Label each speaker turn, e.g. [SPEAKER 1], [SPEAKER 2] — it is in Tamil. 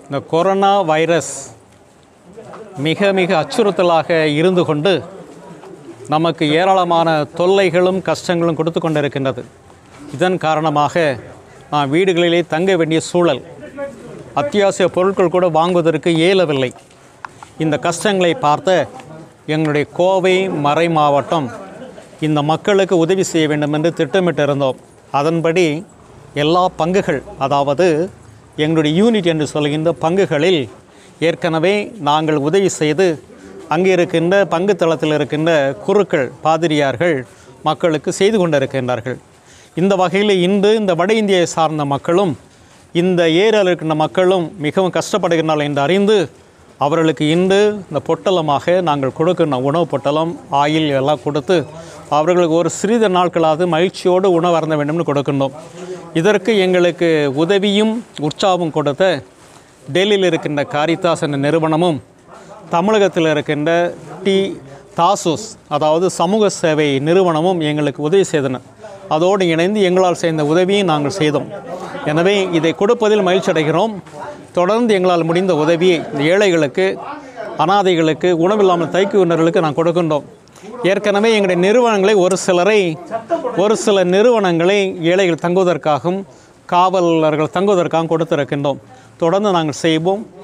[SPEAKER 1] இந்த கொரோனா வைரஸ் மிக மிக அச்சுறுத்தலாக இருந்து கொண்டு நமக்கு ஏராளமான தொல்லைகளும் கஷ்டங்களும் கொடுத்து கொண்டிருக்கின்றது இதன் காரணமாக நாம் வீடுகளிலே தங்க வேண்டிய சூழல் அத்தியாவசிய பொருட்கள் கூட வாங்குவதற்கு இயலவில்லை இந்த கஷ்டங்களை பார்த்த எங்களுடைய கோவை மறை மாவட்டம் இந்த மக்களுக்கு உதவி செய்ய வேண்டும் என்று திட்டமிட்டிருந்தோம் அதன்படி எல்லா பங்குகள் அதாவது எங்களுடைய யூனிட் என்று சொல்கின்ற பங்குகளில் ஏற்கனவே நாங்கள் உதவி செய்து அங்கே இருக்கின்ற பங்கு தளத்தில் இருக்கின்ற குருக்கள் பாதிரியார்கள் மக்களுக்கு செய்து கொண்டிருக்கின்றார்கள் இந்த வகையில் இன்று இந்த வட இந்தியை சார்ந்த மக்களும் இந்த ஏரியாவில் இருக்கின்ற மக்களும் மிகவும் கஷ்டப்படுகின்றார்கள் என்று அறிந்து அவர்களுக்கு இன்று இந்த பொட்டலமாக நாங்கள் கொடுக்கின்ற உணவு பொட்டலம் ஆயில் எல்லாம் கொடுத்து அவர்களுக்கு ஒரு சிறிது நாட்களாவது மகிழ்ச்சியோடு உணவு அருந்த வேண்டும்னு கொடுக்கின்றோம் இதற்கு எங்களுக்கு உதவியும் உற்சாகமும் கொடுத்த டெல்லியில் இருக்கின்ற காரிதாஸ் என்ற நிறுவனமும் தமிழகத்தில் இருக்கின்ற டி தாசூஸ் அதாவது சமூக சேவை நிறுவனமும் எங்களுக்கு உதவி செய்தன அதோடு இணைந்து எங்களால் செய்த உதவியை நாங்கள் செய்தோம் எனவே இதை கொடுப்பதில் மகிழ்ச்சி அடைகிறோம் தொடர்ந்து எங்களால் முடிந்த உதவியை இந்த ஏழைகளுக்கு அனாதைகளுக்கு உணவில்லாமல் தைக்குவினர்களுக்கு நான் கொடுக்கின்றோம் ஏற்கனவே எங்களுடைய நிறுவனங்களை ஒரு சிலரை ஒரு சில நிறுவனங்களை ஏழைகள் தங்குவதற்காகவும் காவலர்கள் தங்குவதற்காகவும் கொடுத்திருக்கின்றோம் தொடர்ந்து நாங்கள் செய்வோம்